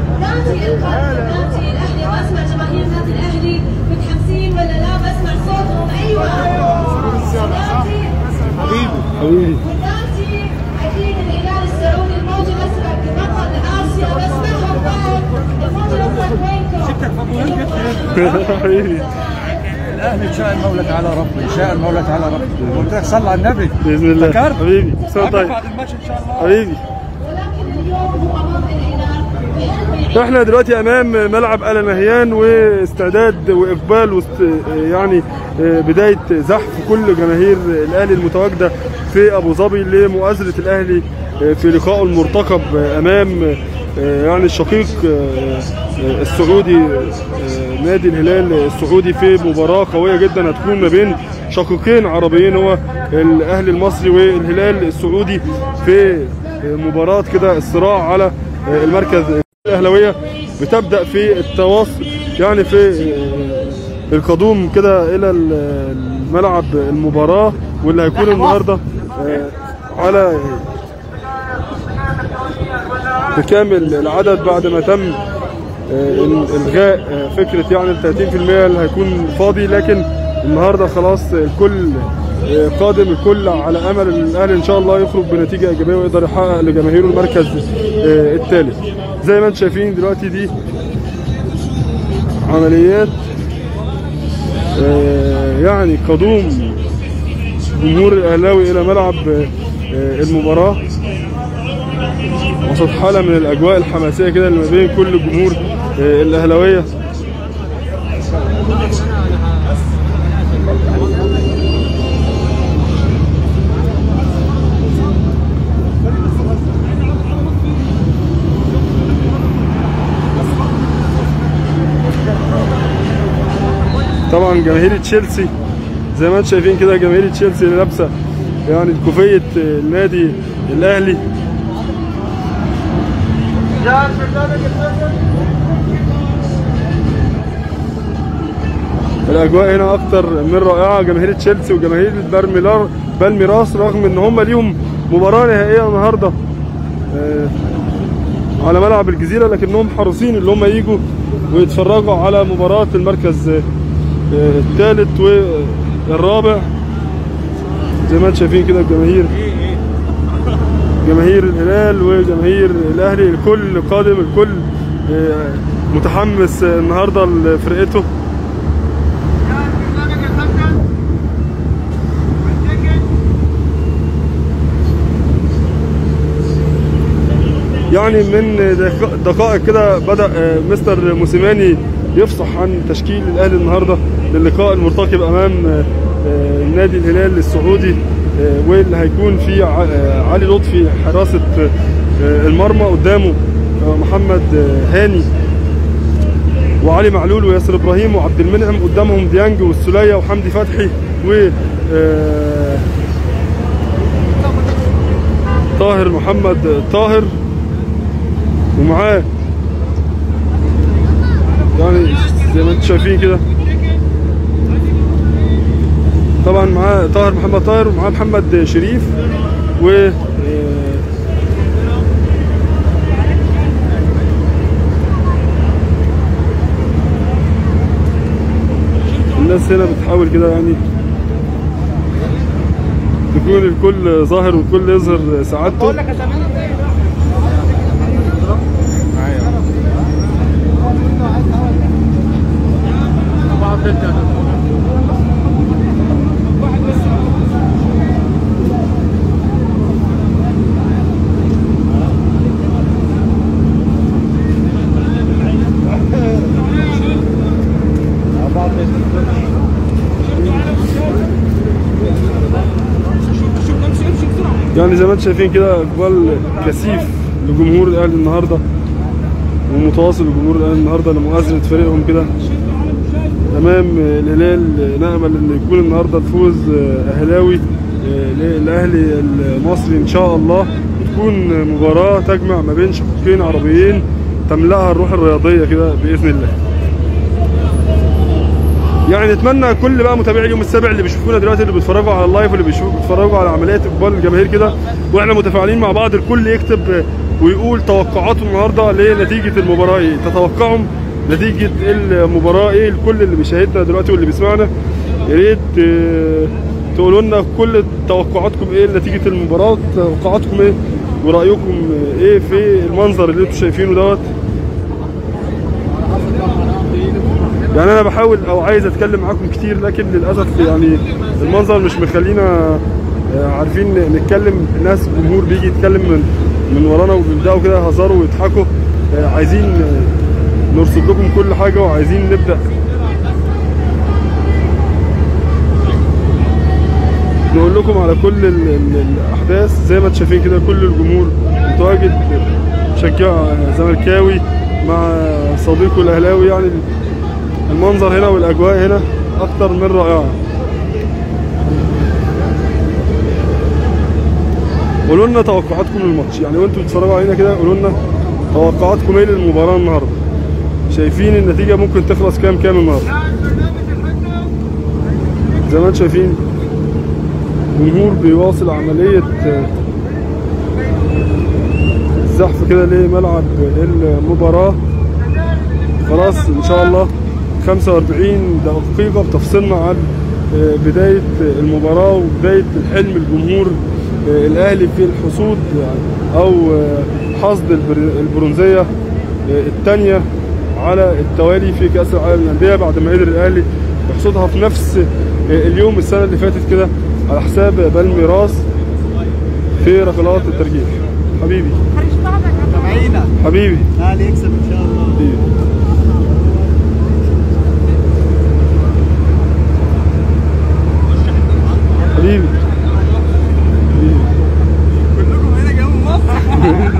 نادي القلب نادي الاهلي واسمع جماهير نادي الاهلي متحمسين ولا لا بسمع صوتهم ايوه نادي حبيبي حبيبي والنادي اكيد الهلال السعودي الموج الازرق بطل اسيا بسمعهم بعد الموج الازرق وينكم؟ حبيبي الاهلي ان شاء المولى تعالى ربي ان شاء المولى تعالى ربي قلت لك صلى على النبي باذن الله ذكرت؟ حبيبي سنة عقب طيب بعد الماتش ان شاء الله حبيبي ولكن اليوم هو امام الهلال بقلب احنا دلوقتي امام ملعب ال نهيان واستعداد واقبال واست يعني بدايه زحف كل جماهير الاهلي المتواجده في ابو ظبي لمؤازره الاهلي في لقائه المرتقب امام يعني الشقيق السعودي نادي الهلال السعودي في مباراه قويه جدا هتكون ما بين شقيقين عربيين هو الاهلي المصري والهلال السعودي في مباراه كده الصراع على المركز الاهلاويه بتبدا في التواصل يعني في القدوم كده الى الملعب المباراه واللي هيكون النهارده على بكامل العدد بعد ما تم الغاء فكره يعني ال 30% اللي هيكون فاضي لكن النهارده خلاص الكل قادم الكل على امل الاهلي ان شاء الله يخرج بنتيجه ايجابيه ويقدر يحقق لجماهيره المركز الثالث زي ما انتم شايفين دلوقتي دي عمليات يعني قدوم جمهور الاهلاوي الى ملعب المباراه وسط حاله من الاجواء الحماسيه كده اللي ما بين كل جمهور الاهلاويه طبعا جماهير تشيلسي زي ما انتم شايفين كده جماهير تشيلسي اللي لابسه يعني كوفيه النادي الاهلي الاجواء هنا اكتر من رائعه جماهير تشيلسي وجماهير بالميلار بالميراس رغم ان هم ليهم مباراه نهائيه النهارده على ملعب الجزيره لكنهم حريصين اللي هم يجوا ويتفرجوا على مباراه المركز الثالث والرابع زي ما انتم شايفين كده الجماهير جماهير الهلال وجماهير الاهلي الكل قادم الكل متحمس النهارده لفرقته يعني من دقائق كده بدا مستر موسيماني يفصح عن تشكيل الاهلي النهارده للقاء المرتقب امام نادي الهلال السعودي واللي هيكون في علي لطفي حراسه المرمى قدامه محمد هاني وعلي معلول وياسر ابراهيم وعبد المنعم قدامهم ديانج والسوليه وحمدي فتحي و طاهر محمد طاهر ومعاه يعني زي ما انتم شايفين كده طبعا معاه طاهر محمد طاهر ومعاه محمد شريف و الناس هنا بتحاول كده يعني تكون الكل ظاهر والكل يظهر سعادته يعني زي ما انتم شايفين كده اقبال كثيف لجمهور الاهلي النهارده ومتواصل لجمهور الاهلي النهارده لمؤازره فريقهم كده امام الهلال نامل ان يكون النهارده الفوز اهلاوي للاهلي المصري ان شاء الله وتكون مباراه تجمع ما بين شقيقين عربيين تملاها الروح الرياضيه كده باذن الله يعني نتمنى كل بقى متابعي اليوم السابع اللي بيشوفونا دلوقتي اللي بيتفرجوا على اللايف واللي بيشوفوا بيتفرجوا على عمليات اقبال الجماهير كده واحنا متفاعلين مع بعض الكل يكتب ويقول توقعاته النهارده لنتيجه المباراه ايه تتوقعوا نتيجه المباراه ايه الكل اللي بيشاهدنا دلوقتي واللي بيسمعنا يا ريت آه، تقولوا لنا كل توقعاتكم ايه لنتيجه المباراه توقعاتكم ايه ورايكم ايه في المنظر اللي انتم شايفينه دوت يعني انا بحاول او عايز اتكلم معاكم كتير لكن للاسف يعني المنظر مش مخلينا آه، عارفين نتكلم الناس الجمهور بيجي يتكلم من من ورانا وبيبداوا كده يهزروا ويضحكوا آه، عايزين آه، نرصد لكم كل حاجه وعايزين نبدا نقول لكم على كل ال- ال- الاحداث زي ما انتم شايفين كده كل الجمهور متواجد مشجع زملكاوي مع صديقه الاهلاوي يعني المنظر هنا والاجواء هنا اكتر من رائعه قولوا لنا توقعاتكم للماتش يعني وانتم بتتفرجوا علينا كده قولوا لنا توقعاتكم ايه للمباراه النهارده شايفين النتيجه ممكن تخلص كام كام النهارده زي ما انتم شايفين الجمهور بيواصل عمليه آه، الزحف كده لملعب المباراه خلاص ان شاء الله 45 دقيقة بتفصلنا عن آه، بداية المباراة وبداية الحلم الجمهور آه، الأهلي في الحصول أو آه، حصد البر- البرونزية الثانية على التوالي في كأس العالم للأندية بعد ما قدر الأهلي يحصدها في نفس آه، اليوم السنة اللي فاتت كده على حساب بالميراس في ركلات الترجيح حبيبي سامعينا حبيبي الاهلي يكسب ان شاء الله حبيبي حبيبي حبيبي كلكم هنا جنب مصر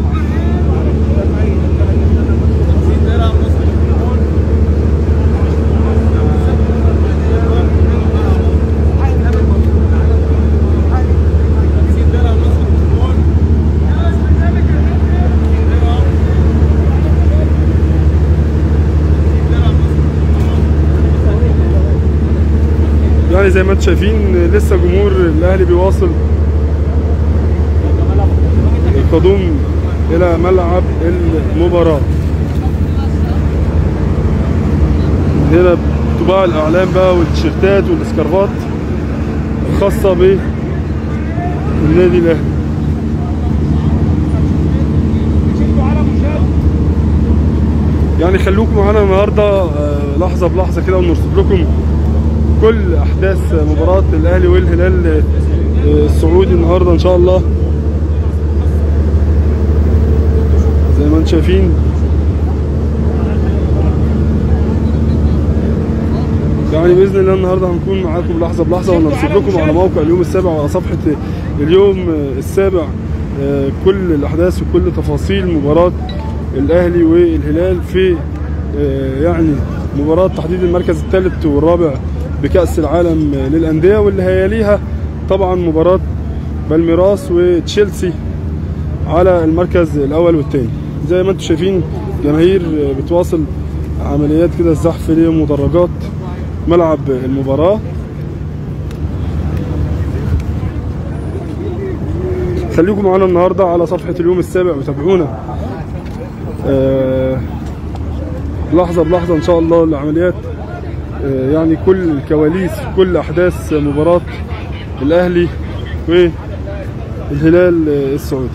يعني زي ما انتم شايفين لسه جمهور الاهلي بيواصل القدوم الى ملعب المباراه هنا طباع الاعلام بقى والتيشيرتات والسكارفات الخاصه بالنادي الاهلي يعني خلوكم معانا النهارده آه، لحظه بلحظه كده ونرصد لكم كل احداث مباراه الاهلي والهلال آه، السعودي النهارده ان شاء الله زي ما انتم شايفين يعني باذن الله النهارده هنكون معاكم لحظه بلحظه ونرصد لكم على موقع اليوم السابع وعلى صفحه اليوم السابع آه، كل الاحداث وكل تفاصيل مباراه الاهلي والهلال في آه، يعني مباراه تحديد المركز الثالث والرابع بكاس العالم للانديه واللي هيليها طبعا مباراه بالميراس وتشيلسي على المركز الاول والثاني زي ما انتم شايفين جماهير بتواصل عمليات كده الزحف لمدرجات ملعب المباراه خليكم معانا النهارده على صفحه اليوم السابع وتابعونا آه، لحظه بلحظه ان شاء الله العمليات آه، يعني كل الكواليس كل احداث مباراه الاهلي والهلال آه، السعودي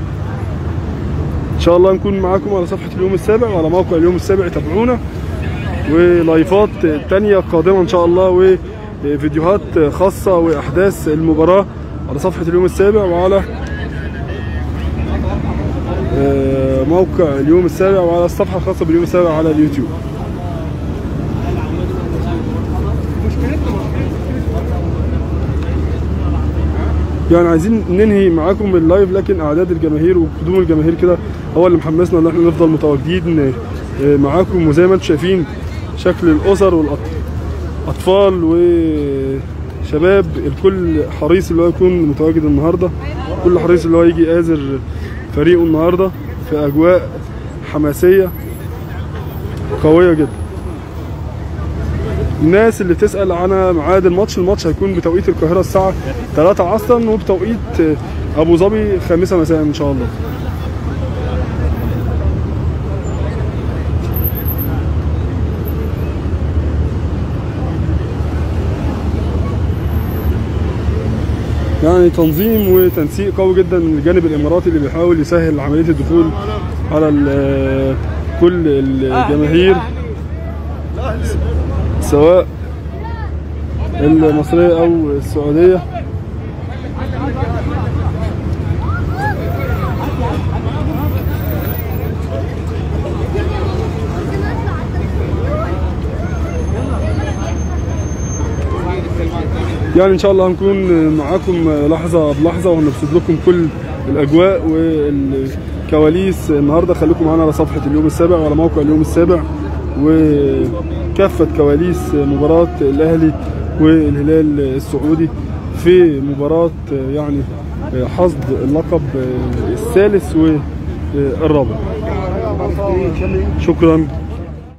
ان شاء الله نكون معاكم على صفحه اليوم السابع وعلى موقع اليوم السابع تابعونا ولايفات تانية قادمة ان شاء الله وفيديوهات خاصة واحداث المباراة على صفحة اليوم السابع وعلى آه، موقع اليوم السابع وعلى الصفحة الخاصة باليوم السابع على اليوتيوب يعني عايزين ننهي معاكم اللايف لكن اعداد الجماهير وقدوم الجماهير كده هو اللي محمسنا ان احنا نفضل متواجدين آه، معاكم وزي ما انتم شايفين شكل الاسر والاطفال وشباب الكل حريص اللي هو يكون متواجد النهارده كل حريص اللي هو يجي يآزر فريقه النهارده في اجواء حماسيه قويه جدا الناس اللي بتسأل عن ميعاد الماتش الماتش هيكون بتوقيت القاهرة الساعة 3 عصرا وبتوقيت أبو ظبي خامسة مساء إن شاء الله يعني تنظيم وتنسيق قوي جدا من الجانب الاماراتي اللي بيحاول يسهل عمليه الدخول على ال- كل الجماهير سواء المصريه او السعوديه يعني ان شاء الله هنكون معاكم لحظه بلحظه وهنرصد لكم كل الاجواء والكواليس النهارده خليكم معانا على صفحه اليوم السابع وعلى موقع اليوم السابع وكافه كواليس مباراه الاهلي والهلال السعودي في مباراه يعني حصد اللقب الثالث والرابع شكرا